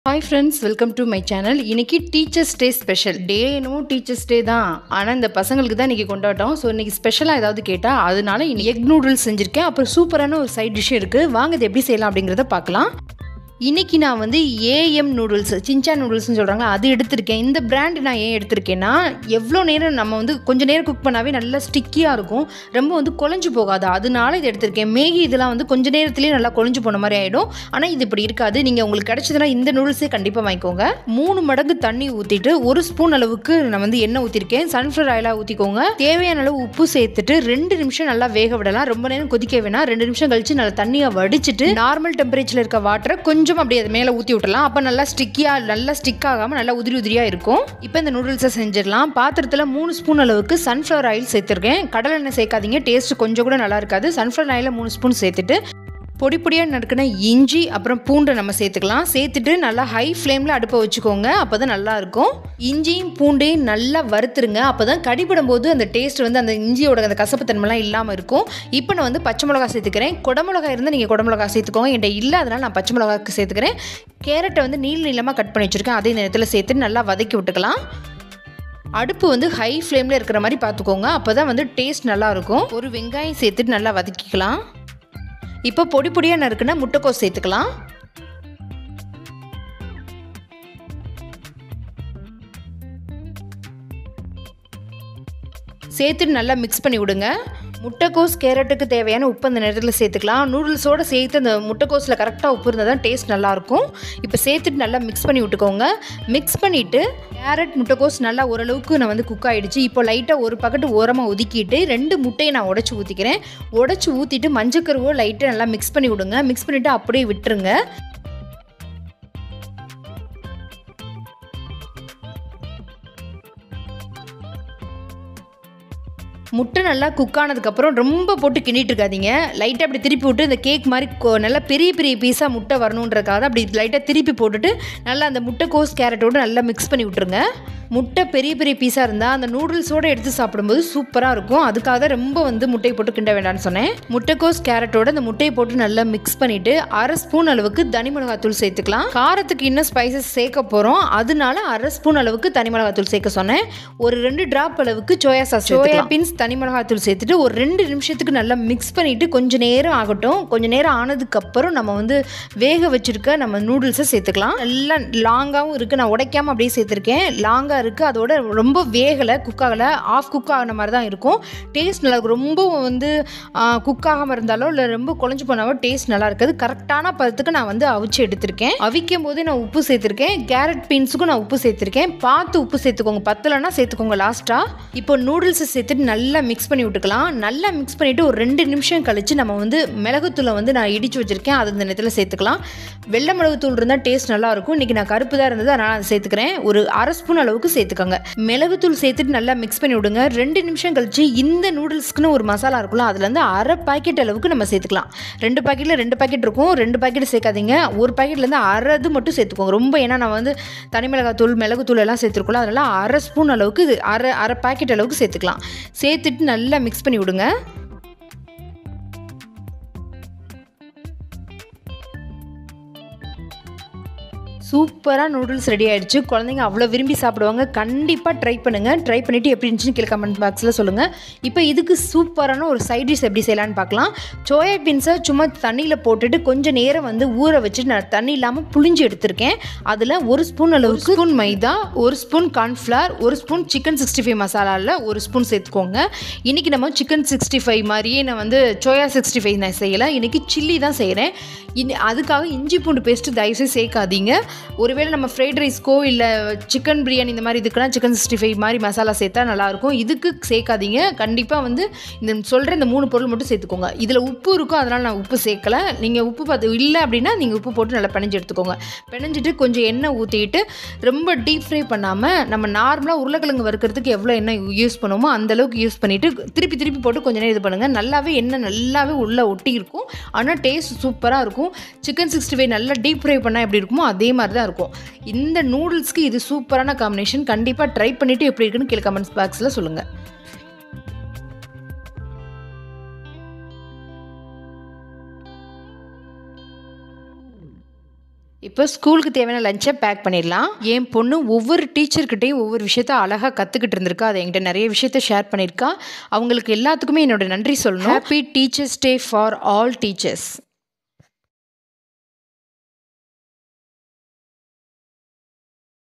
hi friends welcome to my channel இன்னைக்கு teachers day special day என்னமோ teachers டே தான் ஆனால் இந்த பசங்களுக்கு தான் இன்றைக்கி கொண்டாட்டம் ஸோ இன்றைக்கி ஸ்பெஷலாக ஏதாவது கேட்டால் அதனால இன்னைக்கு எக் நூடுல்ஸ் செஞ்சுருக்கேன் அப்புறம் சூப்பரான ஒரு சைட் டிஷ் இருக்குது வாங்க இது எப்படி செய்யலாம் அப்படிங்கிறத பார்க்கலாம் இன்னைக்கு நான் வந்து ஏஎம் நூடுல்ஸ் சின்சா நூடுல்ஸ்னு சொல்கிறாங்க அது எடுத்திருக்கேன் இந்த பிராண்ட் நான் ஏன் எடுத்திருக்கேன்னா எவ்வளோ நேரம் நம்ம வந்து கொஞ்சம் நேரம் குக் பண்ணாவே நல்லா ஸ்டிக்கியாக இருக்கும் ரொம்ப வந்து குழஞ்சு போகாது அதனால இது எடுத்திருக்கேன் மேகி இதெல்லாம் வந்து கொஞ்ச நேரத்துலேயே நல்லா குழஞ்சு போன மாதிரி ஆகிடும் ஆனால் இது இப்படி இருக்காது நீங்கள் உங்களுக்கு கிடைச்சதுன்னா இந்த நூடுல்ஸே கண்டிப்பாக வாங்கிக்கோங்க மூணு மடங்கு தண்ணி ஊற்றிட்டு ஒரு ஸ்பூன் அளவுக்கு நான் வந்து எண்ணெய் ஊற்றிருக்கேன் சன்ஃப்ளவர் ஆயிலாக ஊற்றிக்கோங்க தேவையான அளவு உப்பு சேர்த்துட்டு ரெண்டு நிமிஷம் நல்லா வேக விடலாம் ரொம்ப நேரம் கொதிக்க வேணாம் ரெண்டு நிமிஷம் கழிச்சு நல்லா தண்ணியை வடிச்சிட்டு நார்மல் டெம்பரேச்சரில் இருக்க வாட்டரை கொஞ்சம் அப்படியே அது மேலே ஊற்றி விட்டலாம் அப்போ நல்லா ஸ்டிக்கியாக நல்லா ஸ்டிக் ஆகாமல் நல்லா உதிரி உதிரியாக இருக்கும் இப்போ இந்த நூடுல்ஸை செஞ்சிடலாம் பாத்திரத்தில் மூணு ஸ்பூன் அளவுக்கு சன்ஃப்ளவர் ஆயில் சேர்த்துருக்கேன் கடலை எண்ணெய் சேர்க்காதீங்க டேஸ்ட் கொஞ்சம் கூட நல்லா இருக்காது சன்ஃப்ளவர் ஆயிலில் மூணு ஸ்பூன் சேர்த்துட்டு பொடி பொடியாக நறுக்கின இஞ்சி அப்புறம் பூண்டை நம்ம சேர்த்துக்கலாம் சேர்த்துட்டு நல்லா ஹை ஃப்ளேமில் அடுப்பை வச்சுக்கோங்க அப்போ தான் நல்லாயிருக்கும் இஞ்சியும் பூண்டையும் நல்லா வறுத்துருங்க அப்போ தான் கடிபடும் போது அந்த டேஸ்ட் வந்து அந்த இஞ்சியோட அந்த கசப்புத்தன்மைலாம் இல்லாமல் இருக்கும் இப்போ நான் வந்து பச்சை மிளகா சேர்த்துக்கிறேன் குடமிளகா இருந்தால் நீங்கள் குடமிளகா சேர்த்துக்கோங்க என்கிட்ட இல்லை அதனால் நான் பச்சை மிளகாக்கு சேர்த்துக்கிறேன் கேரட்டை வந்து நீள நீளமாக கட் பண்ணி வச்சுருக்கேன் அதே நேரத்தில் சேர்த்து நல்லா வதக்கி விட்டுக்கலாம் அடுப்பு வந்து ஹை ஃப்ளேமில் இருக்கிற மாதிரி பார்த்துக்கோங்க அப்போ தான் வந்து டேஸ்ட் நல்லாயிருக்கும் ஒரு வெங்காயம் சேர்த்துட்டு நல்லா வதக்கிக்கலாம் இப்போ பொடி பொடியாக நறுக்குன முட்டைக்கோஸ் சேர்த்துக்கலாம் சேர்த்துட்டு நல்லா மிக்ஸ் பண்ணி விடுங்க முட்டைக்கோஸ் கேரட்டுக்கு தேவையான உப்பு அந்த நேரத்தில் சேர்த்துக்கலாம் நூடுல்ஸோடு சேர்த்து அந்த முட்டைக்கோஸில் கரெக்டாக உப்பு இருந்தால் தான் டேஸ்ட் நல்லாயிருக்கும் இப்போ சேர்த்துட்டு நல்லா மிக்ஸ் பண்ணி விட்டுக்கோங்க மிக்ஸ் பண்ணிவிட்டு கேரட் முட்டைக்கோஸ் நல்லா ஓரளவுக்கு நான் வந்து குக் ஆகிடுச்சு இப்போ லைட்டாக ஒரு பக்கெட்டு ஓரமாக ஒதுக்கிட்டு ரெண்டு முட்டையை நான் உடச்சி ஊற்றிக்கிறேன் உடச்சி ஊற்றிட்டு மஞ்சக்கருவோ லைட்டாக நல்லா மிக்ஸ் பண்ணி விடுங்க மிக்ஸ் பண்ணிவிட்டு அப்படியே விட்டுருங்க முட்டை நல்லா குக் ஆனதுக்கப்புறம் ரொம்ப போட்டு கிண்டிட்டு இருக்காதீங்க லைட்டாக அப்படி திருப்பி விட்டு இந்த கேக் மாதிரி கொ- நல்லா பெரிய பெரிய பீஸாக முட்டை வரணுன்றக்காக அப்படி லைட்டாக திருப்பி போட்டுட்டு நல்லா அந்த முட்டை கோஸ் கேரட்டோடு நல்லா மிக்ஸ் பண்ணி விட்ருங்க முட்டை பெரிய பெரிய பீஸாக இருந்தால் அந்த நூடுல்ஸோடு எடுத்து சாப்பிடும்போது சூப்பராக இருக்கும் அதுக்காக தான் ரொம்ப வந்து முட்டையை போட்டு கிண்ட வேண்டாம்னு சொன்னேன் முட்டைக்கோஸ் கேரட்டோட அந்த முட்டையை போட்டு நல்லா மிக்ஸ் பண்ணிவிட்டு அரை ஸ்பூன் அளவுக்கு தனி மிளகாத்தூள் சேர்த்துக்கலாம் காரத்துக்கு இன்னும் ஸ்பைசஸ் சேர்க்க போகிறோம் அதனால அரை ஸ்பூன் அளவுக்கு தனி மிளகாத்தூள் சேர்க்க சொன்னேன் ஒரு ரெண்டு டிராப் அளவுக்கு சோயா சாஸ் சோயா பீன்ஸ் தனி மிளகாத்தூள் சேர்த்துட்டு ஒரு ரெண்டு நிமிஷத்துக்கு நல்லா மிக்ஸ் பண்ணிவிட்டு கொஞ்சம் நேரம் ஆகட்டும் கொஞ்சம் நேரம் ஆனதுக்கப்புறம் நம்ம வந்து வேக வச்சிருக்க நம்ம நூடுல்ஸை சேர்த்துக்கலாம் நல்லா லாங்காகவும் இருக்குது நான் உடைக்காமல் அப்படியே சேர்த்துருக்கேன் லாங்காக இருக்குது அதோட ரொம்ப வேகலை குக் ஆகலை ஆஃப் குக் ஆகின மாதிரி தான் இருக்கும் டேஸ்ட் நல்லா இருக்கும் ரொம்ப வந்து குக் ஆகாமல் இருந்தாலோ இல்லை ரொம்ப குழஞ்சு போனாலோ டேஸ்ட் நல்லா இருக்காது கரெக்டான பதத்துக்கு நான் வந்து அவிச்சு எடுத்திருக்கேன் அவிக்கும் போதே நான் உப்பு சேர்த்துருக்கேன் கேரட் பீன்ஸுக்கும் நான் உப்பு சேர்த்துருக்கேன் பார்த்து உப்பு சேர்த்துக்கோங்க பத்தலைன்னா சேர்த்துக்கோங்க லாஸ்ட்டாக இப்போ நூடுல்ஸை சேர்த்துட்டு நல்லா மிக்ஸ் பண்ணி விட்டுக்கலாம் நல்லா மிக்ஸ் பண்ணிவிட்டு ஒரு ரெண்டு நிமிஷம் கழித்து நம்ம வந்து மிளகுத்தூளை வந்து நான் இடித்து வச்சுருக்கேன் அது இந்த நேரத்தில் சேர்த்துக்கலாம் வெள்ளை மிளகுத்தூள் இருந்தால் டேஸ்ட் நல்லாயிருக்கும் இன்றைக்கி நான் கருப்பு தான் இருந்தது அதனால் அதை சேர்த்துக்கிறேன் ஒரு அரை ஸ்பூன் அளவுக்கு சேர்த்துக்கோங்க மிளகுத்தூள் சேர்த்துட்டு நல்லா மிக்ஸ் பண்ணி விடுங்க ரெண்டு நிமிஷம் கழிச்சு இந்த நூடுல்ஸ்க்குன்னு ஒரு மசாலா இருக்கும்ல அதுலேருந்து அரை பாக்கெட் அளவுக்கு நம்ம சேர்த்துக்கலாம் ரெண்டு பாக்கெட்டில் ரெண்டு பாக்கெட் இருக்கும் ரெண்டு பாக்கெட் சேர்க்காதீங்க ஒரு பாக்கெட்லேருந்து அரை இது மட்டும் சேர்த்துக்கோங்க ரொம்ப ஏன்னா நான் வந்து தனி மிளகாத்தூள் மிளகுத்தூள் எல்லாம் சேர்த்துருக்கோம்ல அதனால் அரை ஸ்பூன் அளவுக்கு இது அரை அரை பாக்கெட் அளவுக்கு சேர்த்துக்கலாம் சேர்த்துட்டு நல்லா மிக்ஸ் பண்ணி விடுங்க சூப்பராக நூடுல்ஸ் ரெடி ஆயிடுச்சு குழந்தைங்க அவ்வளோ விரும்பி சாப்பிடுவாங்க கண்டிப்பாக ட்ரை பண்ணுங்கள் ட்ரை பண்ணிவிட்டு எப்படி இருந்துச்சுன்னு கீழே கமெண்ட் பாக்ஸில் சொல்லுங்கள் இப்போ இதுக்கு சூப்பரான ஒரு சைட் டிஷ் எப்படி செய்யலான்னு பார்க்கலாம் சோயா பீன்ஸை சும்மா தண்ணியில் போட்டுட்டு கொஞ்சம் நேரம் வந்து ஊற வச்சு நான் தண்ணி இல்லாமல் புளிஞ்சு எடுத்திருக்கேன் அதில் ஒரு ஸ்பூன் அளவுக்கு ஸ்பூன் மைதா ஒரு ஸ்பூன் கார்ன்ஃப்ளவர் ஒரு ஸ்பூன் சிக்கன் சிக்ஸ்டி ஃபைவ் மசாலாவில் ஒரு ஸ்பூன் சேர்த்துக்கோங்க இன்றைக்கி நம்ம சிக்கன் சிக்ஸ்டி ஃபைவ் மாதிரியே நான் வந்து சோயா சிக்ஸ்டி ஃபைவ் நான் செய்யலை இன்றைக்கி சில்லி தான் செய்கிறேன் இனி அதுக்காக இஞ்சி பூண்டு பேஸ்ட்டு தயவுசெய்து சேர்க்காதீங்க ஒருவேளை நம்ம ஃப்ரைட் ரைஸ்க்கோ இல்லை சிக்கன் பிரியாணி இந்த மாதிரி இதுக்குலாம் சிக்கன் சிக்ஸ்டி ஃபைவ் மாதிரி மசாலா சேர்த்தா நல்லாயிருக்கும் இதுக்கு சேர்க்காதீங்க கண்டிப்பாக வந்து இந்த சொல்கிற இந்த மூணு பொருள் மட்டும் சேர்த்துக்கோங்க இதில் உப்பு இருக்கும் அதனால் நான் உப்பு சேர்க்கல நீங்கள் உப்பு பார்த்து இல்லை அப்படின்னா நீங்கள் உப்பு போட்டு நல்லா பிணைஞ்சு எடுத்துக்கோங்க பிணைஞ்சிட்டு கொஞ்சம் எண்ணெய் ஊற்றிட்டு ரொம்ப டீப் ஃப்ரை பண்ணாமல் நம்ம நார்மலாக உருளைக்கிழங்கு வறுக்கிறதுக்கு எவ்வளோ எண்ணெய் யூஸ் பண்ணுவோமோ அந்த அளவுக்கு யூஸ் பண்ணிவிட்டு திருப்பி திருப்பி போட்டு கொஞ்ச நேரம் இது பண்ணுங்கள் நல்லாவே எண்ணெய் நல்லாவே உள்ளே ஒட்டி இருக்கும் ஆனால் டேஸ்ட் சூப்பராக இருக்கும் சிக்கன் சிக்ஸ்டி ஃபைவ் நல்லா டீப் ஃப்ரை பண்ணால் எப்படி இருக்குமோ அதே மாதிரி தான் இருக்கும் இந்த நூடுல்ஸ்க்கு இது சூப்பரான காம்பினேஷன் கண்டிப்பாக ட்ரை பண்ணிவிட்டு எப்படி இருக்குன்னு கீழே கமெண்ட்ஸ் பாக்ஸில் சொல்லுங்கள் இப்போ ஸ்கூலுக்கு தேவையான லஞ்சை பேக் பண்ணிடலாம் என் பொண்ணு ஒவ்வொரு டீச்சர்கிட்டையும் ஒவ்வொரு விஷயத்த அழகாக கற்றுக்கிட்டு இருந்திருக்கா அதை என்கிட்ட நிறைய விஷயத்த ஷேர் பண்ணியிருக்கா அவங்களுக்கு எல்லாத்துக்குமே என்னோட நன்றி சொல்லணும் happy teachers day for all teachers